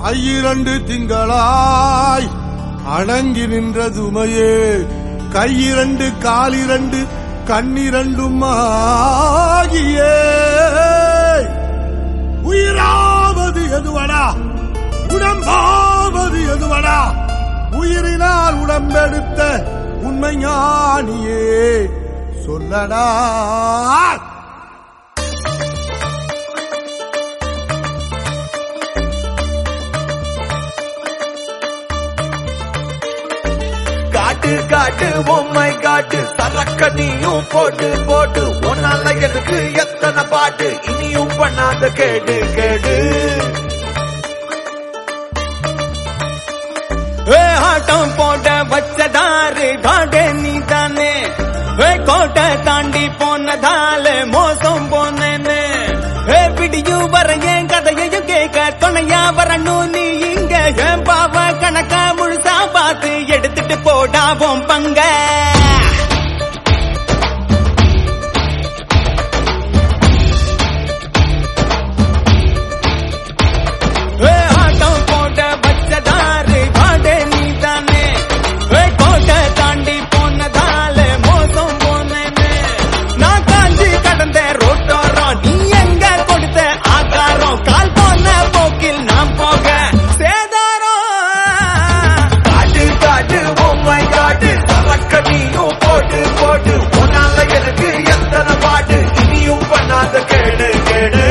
ஐயிரண்டு திங்களாய் அடங்கி நின்ற துமையே கையிரண்டு காலிரண்டு கண்ணிரண்டும் ஆகியே உயிராவது எதுவடா உடம்பாவது எதுவடா உயிரினால் உடம்பெடுத்த உண்மை ஞானியே சொல்லடா காட்டு காட்டு பொம்மை காட்டு சரக்க நீயும் போட்டு போட்டு உன்னால எனக்கு எத்தனை பாட்டு இனியும் பண்ணாத கேடு கேடு ஏ ஆட்டம் போட வச்சதாரு காடே நீ தானே ஏ கோட்டை தாண்டி போனதால மோசம் போனேன்னு ஏ விடியும் வர என் கதையையும் கேட்க துணையா வரணும் நீ இங்க என் பாவ கணக்கா முழுசா பார்த்து எடுத்துட்டு போடாவோம் பங்க ஏ ஆட்டம் போட வச்சதாரு காடே நீ தானே ஏ கோட்டை தாண்டி போனதால மோசம் போனேன்னு நான் காஞ்சி கடந்த ரோட்டோரம் நீ எங்க கொடுத்த ஆகாரம் கால் போன போக்கில் நாம் போக சேதாரம் காட்டு காட்டு பொம்மை காட்டு சரக்க நீயும் போட்டு போட்டு உன்னால எனக்கு எத்தனை பாட்டு இனியும் பண்ணாத கேடு கேடு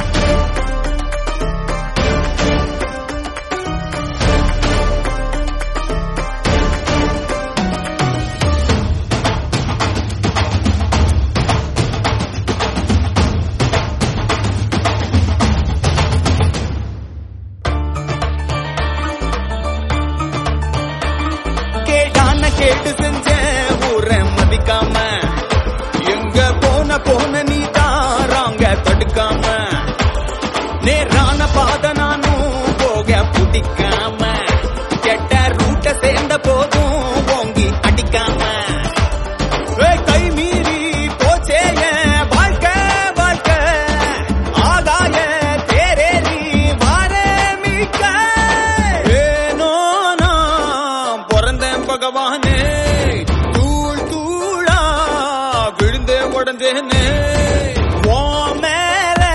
கேடான கேடு செஞ்ச ஊரை மதிக்காம எங்க போன போன நீ தாராங்க தடுக்காம நேரான பாத நானும் போக பிடிக்காம கெட்ட ரூட்ட சேர்ந்த போதும் ஓங்கி அடிக்காம ஏய், கை மீறி போச்சே என் வாழ்க்கை வாழ்க்கை ஆதாய தேரேறி வாரே மிக்க ஏனோ நான் பிறந்தேன் பகவானே தூள் தூளா விழுந்தே உடஞ்சேனே உன் மேல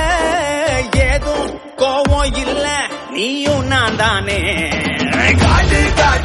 ஏதும் கோவம் இல்ல நீயும் நான் தானே காட்டு காட்டு